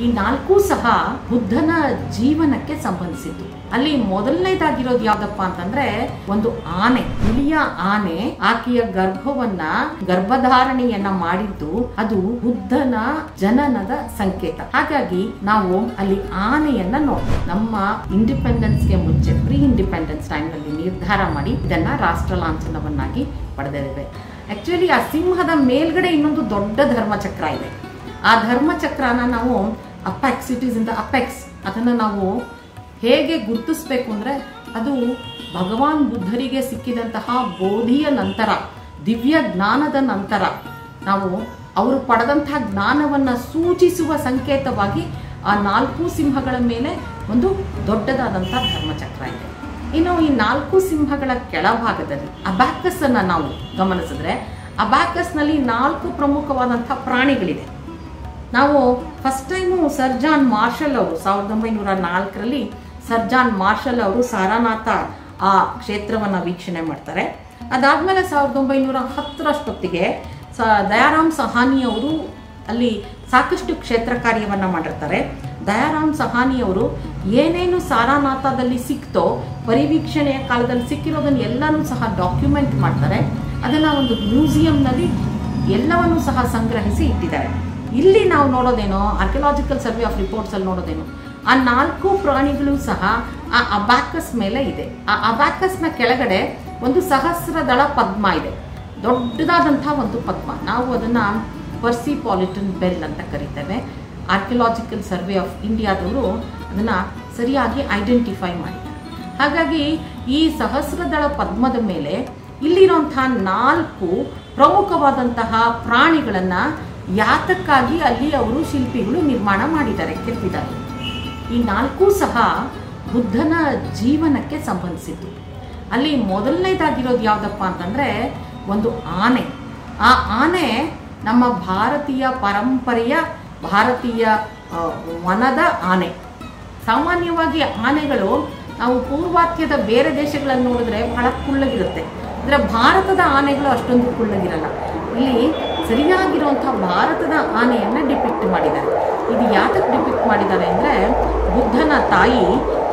ಈ ನಾಲ್ಕು ಸಹ ಬುದ್ಧನ ಜೀವನಕ್ಕೆ ಸಂಬಂಧಿಸಿದ್ದು ಅಲ್ಲಿ ಮೊದಲನೇದಾಗಿರೋದು ಯಾವ್ದಪ್ಪ ಅಂತಂದ್ರೆ ಒಂದು ಆನೆ ಬಿಳಿಯ ಆನೆ ಆಕೆಯ ಗರ್ಭವನ್ನ ಗರ್ಭಧಾರಣೆಯನ್ನ ಮಾಡಿದ್ದು ಅದು ಬುದ್ಧನ ಜನನದ ಸಂಕೇತ ಹಾಗಾಗಿ ನಾವು ಅಲ್ಲಿ ಆನೆಯನ್ನ ನೋಡಿ ನಮ್ಮ ಇಂಡಿಪೆಂಡೆನ್ಸ್ಗೆ ಮುಂಚೆ ಪ್ರೀ ಇಂಡಿಪೆಂಡೆನ್ಸ್ ಟೈಮ್ ನಲ್ಲಿ ನಿರ್ಧಾರ ಮಾಡಿ ಇದನ್ನ ರಾಷ್ಟ್ರ ಲಾಂಛನವನ್ನಾಗಿ ಪಡೆದಿದ್ದೇವೆ ಆಕ್ಚುಲಿ ಆ ಸಿಂಹದ ಮೇಲ್ಗಡೆ ಇನ್ನೊಂದು ದೊಡ್ಡ ಧರ್ಮಚಕ್ರ ಇದೆ ಆ ಧರ್ಮಚಕ್ರನ ನಾವು apex it is in the apex ಅದನ್ನು ನಾವು ಹೇಗೆ ಗುರುತಿಸ್ಬೇಕು ಅಂದರೆ ಅದು ಭಗವಾನ್ ಬುದ್ಧರಿಗೆ ಸಿಕ್ಕಿದಂತಹ ಬೋಧಿಯ ನಂತರ ದಿವ್ಯ ಜ್ಞಾನದ ನಂತರ ನಾವು ಅವರು ಪಡೆದಂತಹ ಜ್ಞಾನವನ್ನು ಸೂಚಿಸುವ ಸಂಕೇತವಾಗಿ ಆ ನಾಲ್ಕು ಸಿಂಹಗಳ ಮೇಲೆ ಒಂದು ದೊಡ್ಡದಾದಂತಹ ಧರ್ಮಚಕ್ರ ಇದೆ ಇನ್ನು ಈ ನಾಲ್ಕು ಸಿಂಹಗಳ ಕೆಳಭಾಗದಲ್ಲಿ ಅಬ್ಯಾಕಸ್ ಅನ್ನ ನಾವು ಗಮನಿಸಿದ್ರೆ ಅಬ್ಯಾಕಸ್ ನಲ್ಲಿ ನಾಲ್ಕು ಪ್ರಮುಖವಾದಂತಹ ಪ್ರಾಣಿಗಳಿದೆ ನಾವು ಫಸ್ಟ್ ಟೈಮು ಸರ್ಜಾನ್ ಮಾರ್ಷಲ್ ಅವರು ಸಾವಿರದ ಒಂಬೈನೂರ ನಾಲ್ಕರಲ್ಲಿ ಸರ್ಜಾನ್ ಮಾರ್ಷಲ್ ಅವರು ಸಾರಾನಾಥ ಆ ಕ್ಷೇತ್ರವನ್ನು ವೀಕ್ಷಣೆ ಮಾಡ್ತಾರೆ ಅದಾದ್ಮೇಲೆ ಸಾವಿರದ ಒಂಬೈನೂರ ಹತ್ತರಷ್ಟೊತ್ತಿಗೆ ಸ ದಯಾರಾಮ್ ಸಹಾನಿ ಅವರು ಅಲ್ಲಿ ಸಾಕಷ್ಟು ಕ್ಷೇತ್ರ ಕಾರ್ಯವನ್ನು ಮಾಡಿರ್ತಾರೆ ದಯಾರಾಮ್ ಸಹಾನಿ ಅವರು ಏನೇನು ಸಾರಾನಾಥದಲ್ಲಿ ಸಿಕ್ತೋ ಪರಿವೀಕ್ಷಣೆಯ ಕಾಲದಲ್ಲಿ ಸಿಕ್ಕಿರೋದನ್ನ ಎಲ್ಲನೂ ಸಹ ಡಾಕ್ಯುಮೆಂಟ್ ಮಾಡ್ತಾರೆ ಅದನ್ನು ಒಂದು ಮ್ಯೂಸಿಯಂನಲ್ಲಿ ಎಲ್ಲವನ್ನೂ ಸಹ ಸಂಗ್ರಹಿಸಿ ಇಟ್ಟಿದ್ದಾರೆ ಇಲ್ಲಿ ನಾವು ನೋಡೋದೇನೋ ಆರ್ಕಿಯಲಾಜಿಕಲ್ ಸರ್ವೆ ಆಫ್ ರಿಪೋರ್ಟ್ಸ್ ಅಲ್ಲಿ ನೋಡೋದೇನೋ ಆ ನಾಲ್ಕು ಪ್ರಾಣಿಗಳು ಸಹ ಆ ಅಬ್ಯಾಕಸ್ ಮೇಲೆ ಇದೆ ಆ ಅಬ್ಯಾಕಸ್ನ ಕೆಳಗಡೆ ಒಂದು ಸಹಸ್ರದಳ ಪದ್ಮ ಇದೆ ದೊಡ್ಡದಾದಂತಹ ಒಂದು ಪದ್ಮ ನಾವು ಅದನ್ನ ಪರ್ಸಿಪಾಲಿಟನ್ ಬೆಲ್ ಅಂತ ಕರಿತೇವೆ ಆರ್ಕಿಯಲಾಜಿಕಲ್ ಸರ್ವೆ ಆಫ್ ಇಂಡಿಯಾದವರು ಅದನ್ನ ಸರಿಯಾಗಿ ಐಡೆಂಟಿಫೈ ಮಾಡಿದ್ದಾರೆ ಹಾಗಾಗಿ ಈ ಸಹಸ್ರದಳ ಪದ್ಮದ ಮೇಲೆ ಇಲ್ಲಿರುವಂತಹ ನಾಲ್ಕು ಪ್ರಮುಖವಾದಂತಹ ಪ್ರಾಣಿಗಳನ್ನ ಯಾತಕ್ಕಾಗಿ ಅಲ್ಲಿ ಅವರು ಶಿಲ್ಪಿಗಳು ನಿರ್ಮಾಣ ಮಾಡಿದ್ದಾರೆ ಕೆತ್ತಿದ್ದಾರೆ ಈ ನಾಲ್ಕು ಸಹ ಬುದ್ಧನ ಜೀವನಕ್ಕೆ ಸಂಬಂಧಿಸಿದ್ದು ಅಲ್ಲಿ ಮೊದಲನೇದಾಗಿರೋದು ಯಾವುದಪ್ಪ ಅಂತಂದ್ರೆ ಒಂದು ಆನೆ ಆ ಆನೆ ನಮ್ಮ ಭಾರತೀಯ ಪರಂಪರೆಯ ಭಾರತೀಯ ಆ, ವನದ ಆನೆ ಸಾಮಾನ್ಯವಾಗಿ ಆನೆಗಳು ನಾವು ಪೂರ್ವಾತ್ಯದ ಬೇರೆ ದೇಶಗಳನ್ನು ನೋಡಿದ್ರೆ ಬಹಳ ಕುಳ್ಳಗಿರುತ್ತೆ ಅಂದರೆ ಭಾರತದ ಆನೆಗಳು ಅಷ್ಟೊಂದು ಕುಳ್ಳಗಿರಲ್ಲ ಇಲ್ಲಿ ಸರಿಯಾಗಿರುವಂಥ ಭಾರತದ ಆನೆಯನ್ನು ಡಿಪಿಕ್ಟ್ ಮಾಡಿದ್ದಾರೆ ಇದು ಯಾತಕ್ಕೆ ಡಿಪಿಕ್ಟ್ ಮಾಡಿದ್ದಾರೆ ಅಂದರೆ ಬುದ್ಧನ ತಾಯಿ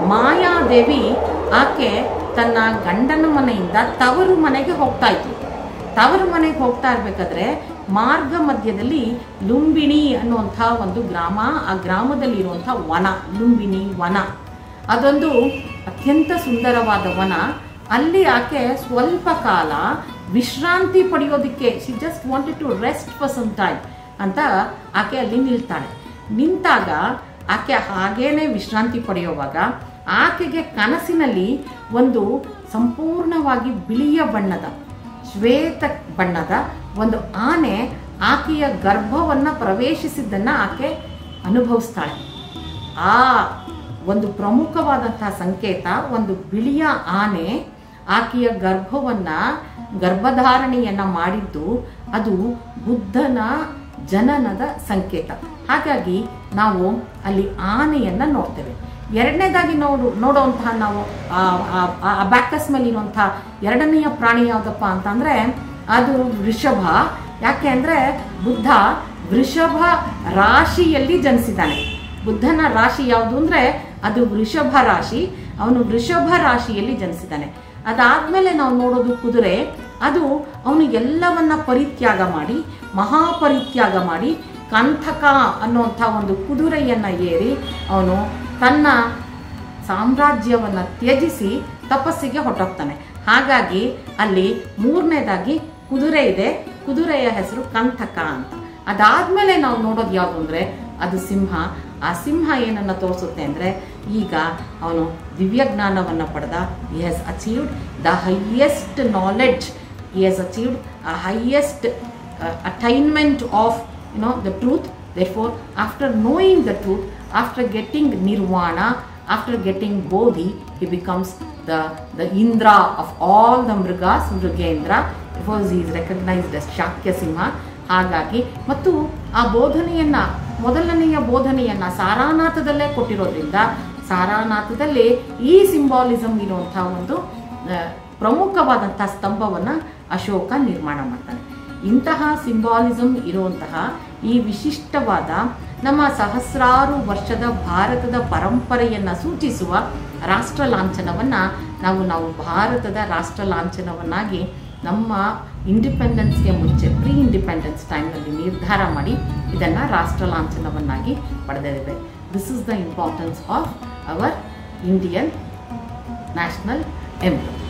ಮಾಯಾದೇವಿ ಆಕೆ ತನ್ನ ಗಂಡನ ಮನೆಯಿಂದ ತವರು ಮನೆಗೆ ಹೋಗ್ತಾ ಇತ್ತು ತವರು ಮನೆಗೆ ಹೋಗ್ತಾ ಇರ್ಬೇಕಾದ್ರೆ ಮಾರ್ಗ ಮಧ್ಯದಲ್ಲಿ ಲುಂಬಿಣಿ ಅನ್ನುವಂಥ ಒಂದು ಗ್ರಾಮ ಆ ಗ್ರಾಮದಲ್ಲಿ ಇರುವಂಥ ವನ ಲುಂಬಿಣಿ ವನ ಅದೊಂದು ಅತ್ಯಂತ ಸುಂದರವಾದ ವನ ಅಲ್ಲಿ ಆಕೆ ಸ್ವಲ್ಪ ಕಾಲ ವಿಶ್ರಾಂತಿ ಪಡೆಯೋದಕ್ಕೆ she just wanted to rest for some time ಅಂತ ಆಕೆ ಅಲ್ಲಿ ನಿಲ್ತಾಳೆ ನಿಂತಾಗ ಆಕೆ ಹಾಗೇನೆ ವಿಶ್ರಾಂತಿ ಪಡೆಯುವಾಗ ಆಕೆಗೆ ಕನಸಿನಲ್ಲಿ ಒಂದು ಸಂಪೂರ್ಣವಾಗಿ ಬಿಳಿಯ ಬಣ್ಣದ ಶ್ವೇತ ಬಣ್ಣದ ಒಂದು ಆನೆ ಆಕೆಯ ಗರ್ಭವನ್ನ ಪ್ರವೇಶಿಸಿದ್ದನ್ನ ಆಕೆ ಅನುಭವಿಸ್ತಾಳೆ ಆ ಒಂದು ಪ್ರಮುಖವಾದಂತಹ ಸಂಕೇತ ಒಂದು ಬಿಳಿಯ ಆನೆ ಆಕೆಯ ಗರ್ಭವನ್ನ ಗರ್ಭಧಾರಣೆಯನ್ನ ಮಾಡಿದ್ದು ಅದು ಬುದ್ಧನ ಜನನದ ಸಂಕೇತ ಹಾಗಾಗಿ ನಾವು ಅಲ್ಲಿ ಆನೆಯನ್ನ ನೋಡ್ತೇವೆ ಎರಡನೇದಾಗಿ ನೋಡು ನೋಡುವಂತಹ ನಾವು ಆ ಬ್ಯಾಕಸ್ ಮೇಲೆ ಇರುವಂತಹ ಎರಡನೆಯ ಪ್ರಾಣಿ ಯಾವುದಪ್ಪ ಅಂತಂದ್ರೆ ಅದು ವೃಷಭ ಯಾಕೆ ಅಂದ್ರೆ ಬುದ್ಧ ವೃಷಭ ರಾಶಿಯಲ್ಲಿ ಜನಿಸಿದ್ದಾನೆ ಬುದ್ಧನ ರಾಶಿ ಯಾವುದು ಅಂದ್ರೆ ಅದು ವೃಷಭ ರಾಶಿ ಅವನು ವೃಷಭ ರಾಶಿಯಲ್ಲಿ ಜನಿಸಿದ್ದಾನೆ ಅದಾದ್ಮೇಲೆ ನಾವು ನೋಡೋದು ಕುದುರೆ ಅದು ಅವನು ಎಲ್ಲವನ್ನ ಪರಿತ್ಯಾಗ ಮಾಡಿ ಮಹಾಪರಿತ್ಯಾಗ ಮಾಡಿ ಕಂಥಕ ಅನ್ನುವಂಥ ಒಂದು ಕುದುರೆಯನ್ನ ಏರಿ ಅವನು ತನ್ನ ಸಾಮ್ರಾಜ್ಯವನ್ನ ತ್ಯಜಿಸಿ ತಪಸ್ಸಿಗೆ ಹೊರಟೋಗ್ತಾನೆ ಹಾಗಾಗಿ ಅಲ್ಲಿ ಮೂರನೇದಾಗಿ ಕುದುರೆ ಇದೆ ಕುದುರೆಯ ಹೆಸರು ಕಂಥಕ ಅಂತ ಅದಾದ್ಮೇಲೆ ನಾವು ನೋಡೋದು ಯಾವುದು ಅಂದ್ರೆ ಅದು ಸಿಂಹ ಆ ಸಿಂಹ ಏನನ್ನ ತೋರಿಸುತ್ತೆ ಅಂದ್ರೆ ಈಗ ಅವನು ದಿವ್ಯ ಜ್ಞಾನವನ್ನ ಪಡೆದ he has achieved the highest knowledge he has achieved a highest attainment of you know the truth therefore after knowing the truth after getting nirvana after getting bodhi he becomes the the indra of all the mrigas mrigendra because he is recognized as Shakya Simha ಹಾಗಾಗಿ ಮತ್ತು ಆ ಬೋಧನೆಯನ್ನ ಮೊದಲನೆಯ ಬೋಧನೆಯನ್ನ ಸಾರಾನಾಥದಲ್ಲೇ ಕೊಟ್ಟಿರೋದ್ರಿಂದ ಸಾರಾನಾಥದಲ್ಲಿ ಈ symbolism ಇರುವಂತಹ ಒಂದು ಆ, ಪ್ರಮುಖವಾದಂತಹ ಸ್ತಂಭವನ್ನ ಅಶೋಕ ನಿರ್ಮಾಣ ಮಾಡ್ತಾನೆ ಇಂತಹ ಸಿಂಬಾಲಿಸಮ್ ಇರುವಂತಹ ಈ ವಿಶಿಷ್ಟವಾದ ನಮ್ಮ ಸಹಸ್ರಾರು ವರ್ಷದ ಭಾರತದ ಪರಂಪರೆಯನ್ನು ಸೂಚಿಸುವ ರಾಷ್ಟ್ರ ಲಾಂಛನವನ್ನು ನಾವು ನಾವು ಭಾರತದ ರಾಷ್ಟ್ರ ಲಾಂಛನವನ್ನಾಗಿ ನಮ್ಮ ಇಂಡಿಪೆಂಡೆನ್ಸ್ಗೆ ಮುಂಚೆ ಪ್ರೀ ಇಂಡಿಪೆಂಡೆನ್ಸ್ ಟೈಮ್ನಲ್ಲಿ ನಿರ್ಧಾರ ಮಾಡಿ ಇದನ್ನು ರಾಷ್ಟ್ರ ಲಾಂಛನವನ್ನಾಗಿ ಪಡೆದಿದ್ದೇವೆ this is the importance of our Indian national emblem